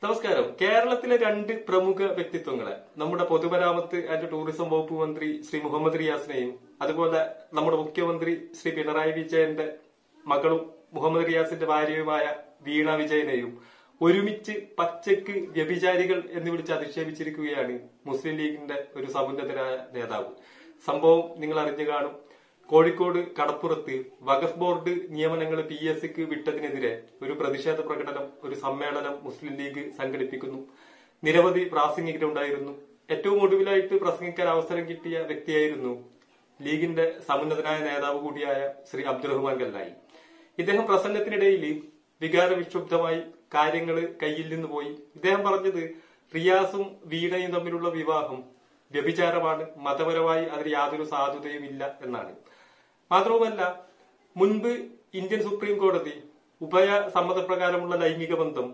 നമസ്കാരം കേരളത്തിലെ രണ്ട് പ്രമുഖ വ്യക്തിത്വങ്ങളെ നമ്മുടെ പൊതുമരാമത്ത് ആൻഡ് ടൂറിസം വകുപ്പ് മന്ത്രി ശ്രീ മുഹമ്മദ് റിയാസിനെയും അതുപോലെ നമ്മുടെ മുഖ്യമന്ത്രി ശ്രീ പിണറായി വിജയന്റെ മകളും മുഹമ്മദ് റിയാസിന്റെ ഭാര്യയുമായ വീണ വിജയനെയും ഒരുമിച്ച് പച്ചക്ക് വ്യഭിചാരികൾ എന്ന് വിളിച്ച് അധിക്ഷേപിച്ചിരിക്കുകയാണ് മുസ്ലിം ലീഗിന്റെ ഒരു സമുന്നതരായ നേതാവ് സംഭവം നിങ്ങൾ അറിഞ്ഞു കാണും കോഴിക്കോട് കടപ്പുറത്ത് വഖഫ് ബോർഡ് നിയമനങ്ങൾ പി എസ് സിക്ക് വിട്ടതിനെതിരെ ഒരു പ്രതിഷേധ പ്രകടനം ഒരു സമ്മേളനം മുസ്ലിം ലീഗ് സംഘടിപ്പിക്കുന്നു നിരവധി പ്രാസംഗികരുണ്ടായിരുന്നു ഏറ്റവും ഒടുവിലായിട്ട് പ്രസംഗിക്കാൻ അവസരം കിട്ടിയ വ്യക്തിയായിരുന്നു ലീഗിന്റെ സമുന്നതനായ നേതാവ് കൂടിയായ ശ്രീ അബ്ദുറഹ്മാൻ കല്ലായി ഇദ്ദേഹം പ്രസംഗത്തിനിടയിൽ വികാരവിക്ഷുബ്ധമായി കാര്യങ്ങൾ കയ്യിൽ നിന്ന് പോയി ഇദ്ദേഹം പറഞ്ഞത് റിയാസും വീണയും തമ്മിലുള്ള വിവാഹം വ്യഭിചാരമാണ് മതപരമായി അതിന് യാതൊരു സാധുതയും ഇല്ല എന്നാണ് മാത്രവുമല്ല മുൻപ് ഇന്ത്യൻ സുപ്രീം കോടതി ഉഭയ സമ്മതപ്രകാരമുള്ള ലൈംഗിക ബന്ധം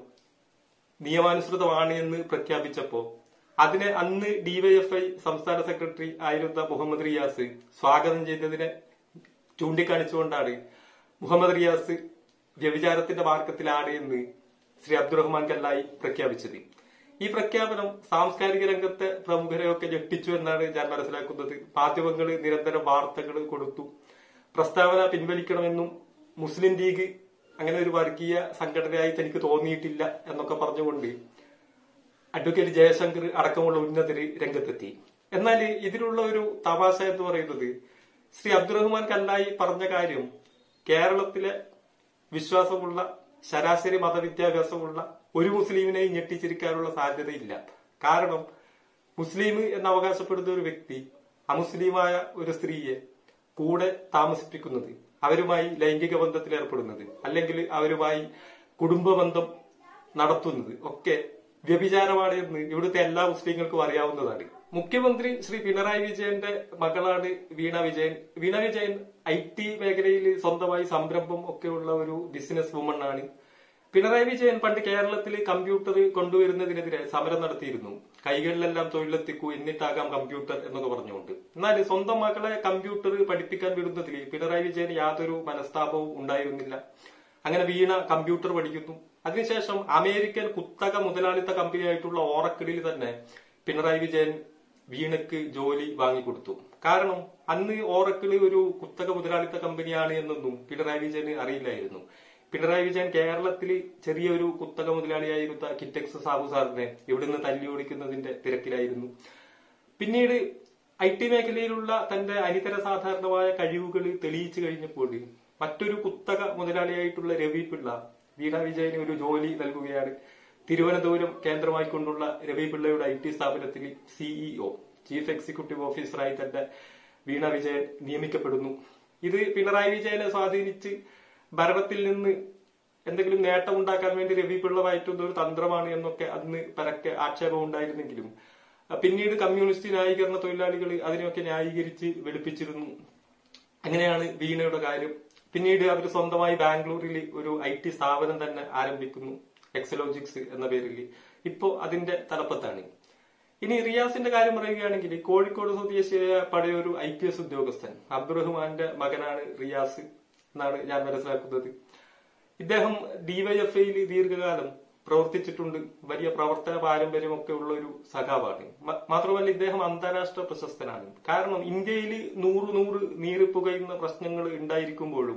നിയമാനുസൃതമാണ് എന്ന് പ്രഖ്യാപിച്ചപ്പോ അതിനെ അന്ന് ഡിവൈഎഫ്ഐ സംസ്ഥാന സെക്രട്ടറി ആയിരുന്ന മുഹമ്മദ് റിയാസ് സ്വാഗതം ചെയ്തതിനെ ചൂണ്ടിക്കാണിച്ചുകൊണ്ടാണ് മുഹമ്മദ് റിയാസ് വ്യഭിചാരത്തിന്റെ മാർഗത്തിലാണ് എന്ന് ശ്രീ അബ്ദുറഹ്മാൻ കല്ലായി പ്രഖ്യാപിച്ചത് ഈ പ്രഖ്യാപനം സാംസ്കാരിക രംഗത്തെ പ്രമുഖരെയൊക്കെ ഞെട്ടിച്ചു എന്നാണ് ഞാൻ മനസ്സിലാക്കുന്നത് മാധ്യമങ്ങൾ നിരന്തരം വാർത്തകൾ കൊടുത്തു പ്രസ്താവന പിൻവലിക്കണമെന്നും മുസ്ലിം ലീഗ് അങ്ങനെ ഒരു വർഗീയ സംഘടനയായി തനിക്ക് തോന്നിയിട്ടില്ല എന്നൊക്കെ പറഞ്ഞുകൊണ്ട് അഡ്വക്കേറ്റ് ജയശങ്കർ അടക്കമുള്ള ഉന്നതര് രംഗത്തെത്തി എന്നാൽ ഇതിലുള്ള ഒരു തമാശ എന്ന് പറയുന്നത് ശ്രീ അബ്ദുറഹ്മാൻ കല്ലായി പറഞ്ഞ കാര്യം കേരളത്തിലെ വിശ്വാസമുള്ള ശരാശരി മതവിദ്യാഭ്യാസമുള്ള ഒരു മുസ്ലിമിനെയും ഞെട്ടിച്ചിരിക്കാനുള്ള സാധ്യതയില്ല കാരണം മുസ്ലിം എന്ന് അവകാശപ്പെടുന്ന ഒരു വ്യക്തി അമുസ്ലിമായ ഒരു സ്ത്രീയെ കൂടെ താമസിപ്പിക്കുന്നത് അവരുമായി ലൈംഗിക ബന്ധത്തിൽ ഏർപ്പെടുന്നത് അല്ലെങ്കിൽ അവരുമായി കുടുംബ ബന്ധം നടത്തുന്നത് ഒക്കെ വ്യഭിചാരമാണ് എന്ന് ഇവിടുത്തെ എല്ലാ മുസ്ലിങ്ങൾക്കും അറിയാവുന്നതാണ് മുഖ്യമന്ത്രി ശ്രീ പിണറായി വിജയന്റെ മകളാണ് വീണ വിജയൻ വീണ വിജയൻ ഐ ടി മേഖലയിൽ സ്വന്തമായി സംരംഭം ഒക്കെയുള്ള ഒരു ബിസിനസ് വുമൺ ആണ് പിണറായി വിജയൻ പണ്ട് കേരളത്തിൽ കമ്പ്യൂട്ടർ കൊണ്ടുവരുന്നതിനെതിരെ സമരം നടത്തിയിരുന്നു കൈകളിലെല്ലാം തൊഴിലെത്തിക്കൂ എന്നിട്ടാകാം കമ്പ്യൂട്ടർ എന്നൊക്കെ പറഞ്ഞുകൊണ്ട് എന്നാൽ സ്വന്തം മക്കളെ കമ്പ്യൂട്ടർ പഠിപ്പിക്കാൻ വിടുന്നതിൽ പിണറായി വിജയൻ യാതൊരു മനസ്താപവും ഉണ്ടായിരുന്നില്ല അങ്ങനെ വീണ കമ്പ്യൂട്ടർ പഠിക്കുന്നു അതിനുശേഷം അമേരിക്കൻ കുത്തക മുതലാളിത്ത കമ്പനിയായിട്ടുള്ള ഓറക്കിളിൽ തന്നെ പിണറായി വിജയൻ വീണയ്ക്ക് ജോലി വാങ്ങിക്കൊടുത്തു കാരണം അന്ന് ഓറക്കിള് ഒരു കുത്തക മുതലാളിത്ത കമ്പനിയാണ് എന്നൊന്നും പിണറായി വിജയന് അറിയില്ലായിരുന്നു പിണറായി വിജയൻ കേരളത്തിൽ ചെറിയൊരു കുത്തക മുതലാളിയായിരുന്ന കിറ്റക്സ് സാബു സാറിനെ ഇവിടുന്ന് തല്ലി ഓടിക്കുന്നതിന്റെ തിരക്കിലായിരുന്നു പിന്നീട് ഐ ടി മേഖലയിലുള്ള തന്റെ അനിതര സാധാരണമായ കഴിവുകൾ തെളിയിച്ചു കഴിഞ്ഞപ്പോൾ മറ്റൊരു കുത്തക മുതലാളിയായിട്ടുള്ള രവി പിള്ള വീണ വിജയന് ഒരു ജോലി നൽകുകയാണ് തിരുവനന്തപുരം കേന്ദ്രമായിക്കൊണ്ടുള്ള രവി പിള്ളയുടെ ഐ ടി സ്ഥാപനത്തിൽ സിഇഒ ചീഫ് എക്സിക്യൂട്ടീവ് ഓഫീസറായി തന്നെ വീണ വിജയൻ നിയമിക്കപ്പെടുന്നു ഇത് പിണറായി വിജയനെ സ്വാധീനിച്ച് ഭരണത്തിൽ നിന്ന് എന്തെങ്കിലും നേട്ടം ഉണ്ടാക്കാൻ വേണ്ടി രവി പിള്ള വായിറ്റുന്ന ഒരു തന്ത്രമാണ് എന്നൊക്കെ അന്ന് പരക്കെ ആക്ഷേപം ഉണ്ടായിരുന്നെങ്കിലും പിന്നീട് കമ്മ്യൂണിസ്റ്റ് ന്യായീകരണ തൊഴിലാളികൾ അതിനെയൊക്കെ ന്യായീകരിച്ച് വെളുപ്പിച്ചിരുന്നു അങ്ങനെയാണ് വീണയുടെ കാര്യം പിന്നീട് അവർ സ്വന്തമായി ബാംഗ്ലൂരിൽ ഒരു ഐ ടി സ്ഥാപനം തന്നെ ആരംഭിക്കുന്നു എക്സലോജിക്സ് എന്ന പേരിൽ ഇപ്പോ അതിന്റെ തലപ്പത്താണ് ഇനി റിയാസിന്റെ കാര്യം പറയുകയാണെങ്കിൽ കോഴിക്കോട് സ്വദേശിയായ പഴയ ഒരു ഐ പി എസ് ഉദ്യോഗസ്ഥൻ അബ്ദുറഹ്മാന്റെ മകനാണ് റിയാസ് എന്നാണ് ഞാൻ മനസ്സിലാക്കുന്നത് ഇദ്ദേഹം ഡിവൈഎഫ്ഐയിൽ ദീർഘകാലം പ്രവർത്തിച്ചിട്ടുണ്ട് വലിയ പ്രവർത്തന പാരമ്പര്യമൊക്കെ ഉള്ള ഒരു സഖാവാണ് മാത്രമല്ല ഇദ്ദേഹം അന്താരാഷ്ട്ര പ്രശസ്തനാണ് കാരണം ഇന്ത്യയിൽ നൂറ് നൂറ് നീറിപ്പുകയുന്ന പ്രശ്നങ്ങൾ ഉണ്ടായിരിക്കുമ്പോഴും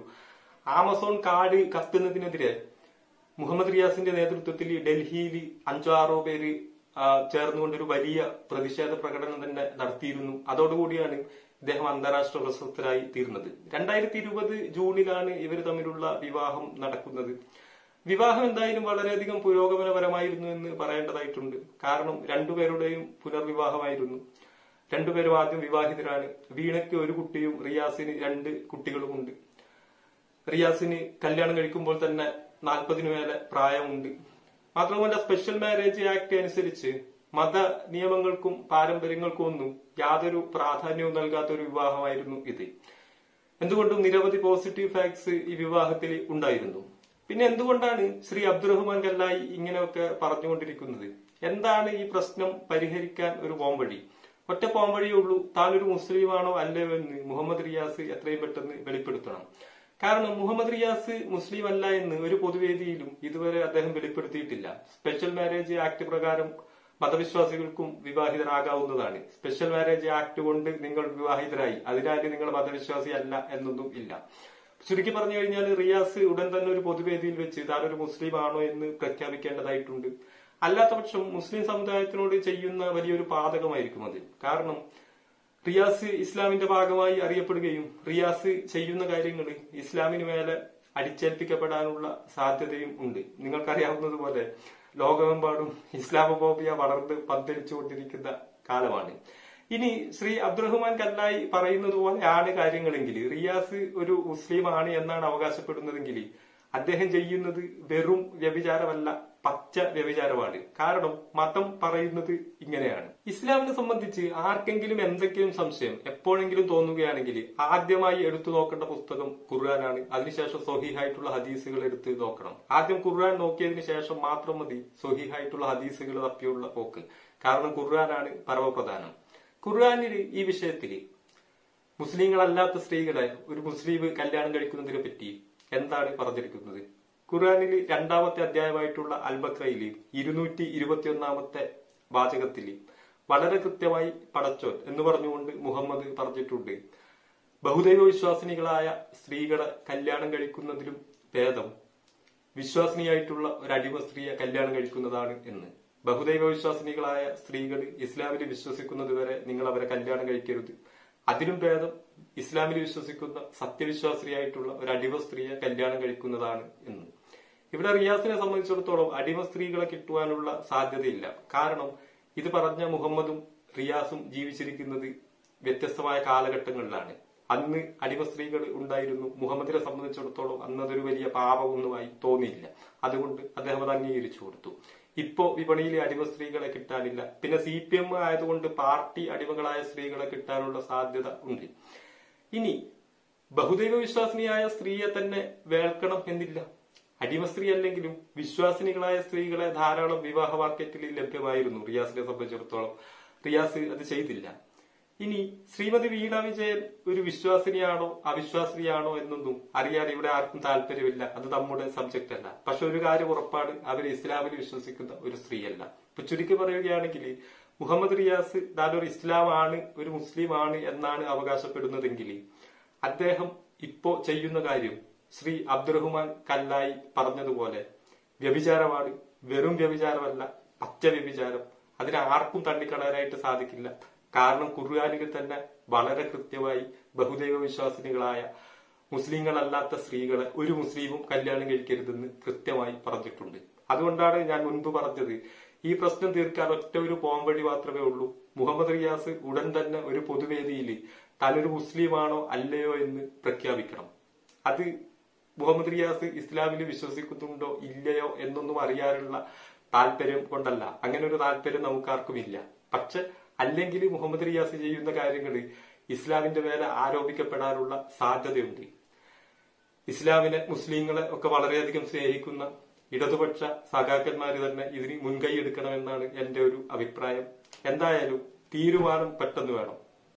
ആമസോൺ കാട് കത്തുന്നതിനെതിരെ മുഹമ്മദ് റിയാസിന്റെ നേതൃത്വത്തിൽ ഡൽഹിയിൽ അഞ്ചോ ആറോ പേര് ചേർന്നുകൊണ്ട് ഒരു വലിയ പ്രതിഷേധ പ്രകടനം തന്നെ നടത്തിയിരുന്നു അതോടുകൂടിയാണ് ഇദ്ദേഹം അന്താരാഷ്ട്ര പ്രശസ്തരായി തീർന്നത് രണ്ടായിരത്തി ഇരുപത് ജൂണിലാണ് ഇവർ തമ്മിലുള്ള വിവാഹം നടക്കുന്നത് വിവാഹം എന്തായാലും വളരെയധികം പുരോഗമനപരമായിരുന്നു എന്ന് പറയേണ്ടതായിട്ടുണ്ട് കാരണം രണ്ടുപേരുടെയും പുനർവിവാഹമായിരുന്നു രണ്ടുപേരും ആദ്യം വിവാഹിതരാണ് വീണയ്ക്ക് ഒരു കുട്ടിയും റിയാസിന് രണ്ട് കുട്ടികളുമുണ്ട് റിയാസിന് കല്യാണം കഴിക്കുമ്പോൾ തന്നെ നാൽപ്പതിനു മേലെ പ്രായമുണ്ട് മാത്രമല്ല സ്പെഷ്യൽ മാരേജ് ആക്ട് അനുസരിച്ച് മത നിയമങ്ങൾക്കും പാരമ്പര്യങ്ങൾക്കും ഒന്നും യാതൊരു പ്രാധാന്യവും നൽകാത്ത ഒരു വിവാഹമായിരുന്നു ഇത് എന്തുകൊണ്ടും നിരവധി പോസിറ്റീവ് ഫാക്ട്സ് ഈ വിവാഹത്തിൽ ഉണ്ടായിരുന്നു പിന്നെ എന്തുകൊണ്ടാണ് ശ്രീ അബ്ദുറഹ്മാൻ കല്ലായി ഇങ്ങനെയൊക്കെ പറഞ്ഞുകൊണ്ടിരിക്കുന്നത് എന്താണ് ഈ പ്രശ്നം പരിഹരിക്കാൻ ഒരു പോംവഴി ഒറ്റ പോംവഴിയേ ഉള്ളൂ താൻ ഒരു മുസ്ലിമാണോ അല്ലയോ എന്ന് മുഹമ്മദ് റിയാസ് എത്രയും പെട്ടെന്ന് വെളിപ്പെടുത്തണം കാരണം മുഹമ്മദ് റിയാസ് മുസ്ലിം അല്ല എന്ന് ഒരു പൊതുവേദിയിലും ഇതുവരെ അദ്ദേഹം വെളിപ്പെടുത്തിയിട്ടില്ല സ്പെഷ്യൽ മാരേജ് ആക്ട് പ്രകാരം മതവിശ്വാസികൾക്കും വിവാഹിതരാകാവുന്നതാണ് സ്പെഷ്യൽ മാരേജ് ആക്ട് കൊണ്ട് നിങ്ങൾ വിവാഹിതരായി അതിനാൽ നിങ്ങൾ മതവിശ്വാസി അല്ല എന്നൊന്നും ഇല്ല ചുരുക്കി പറഞ്ഞു കഴിഞ്ഞാൽ റിയാസ് ഉടൻ തന്നെ ഒരു പൊതുവേദിയിൽ വെച്ച് താനൊരു മുസ്ലിം ആണോ എന്ന് പ്രഖ്യാപിക്കേണ്ടതായിട്ടുണ്ട് അല്ലാത്ത പക്ഷം മുസ്ലിം സമുദായത്തിനോട് ചെയ്യുന്ന വലിയൊരു പാതകമായിരിക്കും അത് കാരണം റിയാസ് ഇസ്ലാമിന്റെ ഭാഗമായി അറിയപ്പെടുകയും റിയാസ് ചെയ്യുന്ന കാര്യങ്ങൾ ഇസ്ലാമിന് മേലെ അടിച്ചേൽപ്പിക്കപ്പെടാനുള്ള സാധ്യതയും ഉണ്ട് നിങ്ങൾക്കറിയാവുന്നതുപോലെ ലോകമെമ്പാടും ഇസ്ലാമോബിയ വളർന്ന് പന്തലിച്ചുകൊണ്ടിരിക്കുന്ന കാലമാണ് ഇനി ശ്രീ അബ്ദുറഹ്മാൻ കല്ലായി പറയുന്നത് പോലെയാണ് കാര്യങ്ങളെങ്കിൽ റിയാസ് ഒരു മുസ്ലിമാണ് എന്നാണ് അവകാശപ്പെടുന്നതെങ്കിൽ അദ്ദേഹം ചെയ്യുന്നത് വെറും വ്യഭിചാരമല്ല പച്ച വ്യഭിചാരമാണ് കാരണം മതം പറയുന്നത് ഇങ്ങനെയാണ് ഇസ്ലാമിനെ സംബന്ധിച്ച് ആർക്കെങ്കിലും എന്തെങ്കിലും സംശയം എപ്പോഴെങ്കിലും തോന്നുകയാണെങ്കിൽ ആദ്യമായി എടുത്തു നോക്കേണ്ട പുസ്തകം ഖുർആനാണ് അതിനുശേഷം സൊഹീഹായിട്ടുള്ള ഹദീസുകൾ എടുത്ത് നോക്കണം ആദ്യം ഖുർആൻ നോക്കിയതിനു ശേഷം മാത്രം മതി സൊഹീഹായിട്ടുള്ള ഹദീസുകൾ തപ്പിയുള്ള പോക്ക് കാരണം ഖുർആനാണ് പരമപ്രധാനം ഖുർആാനിൽ ഈ വിഷയത്തിൽ മുസ്ലിങ്ങളല്ലാത്ത സ്ത്രീകളെ ഒരു മുസ്ലിം കല്യാണം കഴിക്കുന്നതിനെ പറ്റി എന്താണ് പറഞ്ഞിരിക്കുന്നത് ഖുർആാനിൽ രണ്ടാമത്തെ അധ്യായമായിട്ടുള്ള അൽബക്രയിൽ ഇരുന്നൂറ്റി ഇരുപത്തിയൊന്നാമത്തെ വാചകത്തിൽ വളരെ കൃത്യമായി പടച്ചോൻ എന്ന് പറഞ്ഞുകൊണ്ട് മുഹമ്മദ് പറഞ്ഞിട്ടുണ്ട് ബഹുദൈവ വിശ്വാസിനികളായ സ്ത്രീകളെ കല്യാണം കഴിക്കുന്നതിലും ഭേദം വിശ്വാസിനിയായിട്ടുള്ള ഒരു അടിമ സ്ത്രീയെ കല്യാണം കഴിക്കുന്നതാണ് എന്ന് ബഹുദൈവ വിശ്വാസിനികളായ സ്ത്രീകൾ ഇസ്ലാമിൽ വിശ്വസിക്കുന്നത് വരെ നിങ്ങൾ അവരെ കല്യാണം കഴിക്കരുത് അതിലും ഭേദം ഇസ്ലാമിൽ വിശ്വസിക്കുന്ന സത്യവിശ്വാസിയായിട്ടുള്ള ഒരു അടിമ സ്ത്രീയെ കല്യാണം കഴിക്കുന്നതാണ് എന്ന് ഇവിടെ റിയാസിനെ സംബന്ധിച്ചിടത്തോളം അടിമ സ്ത്രീകളെ കിട്ടുവാനുള്ള സാധ്യതയില്ല കാരണം ഇത് പറഞ്ഞ മുഹമ്മദും റിയാസും ജീവിച്ചിരിക്കുന്നത് വ്യത്യസ്തമായ കാലഘട്ടങ്ങളിലാണ് അന്ന് അടിമ സ്ത്രീകൾ ഉണ്ടായിരുന്നു മുഹമ്മദിനെ സംബന്ധിച്ചിടത്തോളം അന്നതൊരു വലിയ പാപമൊന്നുമായി തോന്നിയില്ല അതുകൊണ്ട് അദ്ദേഹം അത് അംഗീകരിച്ചു കൊടുത്തു ഇപ്പോ വിപണിയിലെ അടിമ സ്ത്രീകളെ കിട്ടാനില്ല പിന്നെ സി പി എം ആയതുകൊണ്ട് പാർട്ടി അടിമകളായ സ്ത്രീകളെ കിട്ടാനുള്ള സാധ്യത ഉണ്ട് ഇനി ബഹുദൈവ വിശ്വാസിനിയായ സ്ത്രീയെ തന്നെ വേൾക്കണം എന്നില്ല അടിമ സ്ത്രീ അല്ലെങ്കിലും വിശ്വാസിനികളായ സ്ത്രീകളെ ധാരാളം വിവാഹ മാർക്കറ്റിൽ ലഭ്യമായിരുന്നു റിയാസിനെ സംബന്ധിച്ചിടത്തോളം റിയാസ് അത് ചെയ്തില്ല ഇനി ശ്രീമതി വീണ വിജയൻ ഒരു വിശ്വാസിനിയാണോ അവിശ്വാസിനിയാണോ എന്നൊന്നും അറിയാൻ ഇവിടെ ആർക്കും താല്പര്യമില്ല അത് നമ്മുടെ സബ്ജക്റ്റ് അല്ല പക്ഷെ ഒരു കാര്യം ഉറപ്പാണ് അവർ ഇസ്ലാമിൽ വിശ്വസിക്കുന്ന ഒരു സ്ത്രീയല്ല ഇപ്പൊ ചുരുക്കി പറയുകയാണെങ്കിൽ മുഹമ്മദ് റിയാസ് താനൊരു ഇസ്ലാമാണ് ഒരു മുസ്ലിം ആണ് എന്നാണ് അവകാശപ്പെടുന്നതെങ്കിൽ അദ്ദേഹം ഇപ്പോ ചെയ്യുന്ന കാര്യം ശ്രീ അബ്ദുറഹ്മാൻ കല്ലായി പറഞ്ഞതുപോലെ വ്യഭിചാരമാണ് വെറും വ്യഭിചാരമല്ല പച്ച വ്യഭിചാരം അതിനെ ആർക്കും തള്ളിക്കളയാനായിട്ട് സാധിക്കില്ല കാരണം ഖുർആാനിൽ തന്നെ വളരെ കൃത്യമായി ബഹുദൈവ വിശ്വാസിനികളായ മുസ്ലിങ്ങളല്ലാത്ത സ്ത്രീകളെ ഒരു മുസ്ലിമും കല്യാണം കഴിക്കരുതെന്ന് കൃത്യമായി പറഞ്ഞിട്ടുണ്ട് അതുകൊണ്ടാണ് ഞാൻ മുൻപ് പറഞ്ഞത് ഈ പ്രശ്നം തീർക്കാൻ ഒറ്റ ഒരു പോംവഴി മാത്രമേ ഉള്ളൂ മുഹമ്മദ് റിയാസ് ഉടൻ തന്നെ ഒരു പൊതുവേദിയിൽ താനൊരു മുസ്ലിമാണോ അല്ലയോ എന്ന് പ്രഖ്യാപിക്കണം അത് മുഹമ്മദ് റിയാസ് ഇസ്ലാമിൽ വിശ്വസിക്കുന്നുണ്ടോ ഇല്ലയോ എന്നൊന്നും അറിയാനുള്ള താല്പര്യം കൊണ്ടല്ല അങ്ങനെ ഒരു താല്പര്യം നമുക്കാർക്കും ഇല്ല പക്ഷെ അല്ലെങ്കിൽ മുഹമ്മദ് റിയാസ് ചെയ്യുന്ന കാര്യങ്ങൾ ഇസ്ലാമിന്റെ മേലെ ആരോപിക്കപ്പെടാനുള്ള സാധ്യതയുണ്ട് ഇസ്ലാമിനെ മുസ്ലിങ്ങളെ ഒക്കെ വളരെയധികം സ്നേഹിക്കുന്ന ഇടതുപക്ഷ സഖാക്കന്മാർ തന്നെ ഇതിന് മുൻകൈ എടുക്കണമെന്നാണ് എന്റെ ഒരു അഭിപ്രായം എന്തായാലും തീരുമാനം പെട്ടെന്ന് വേണം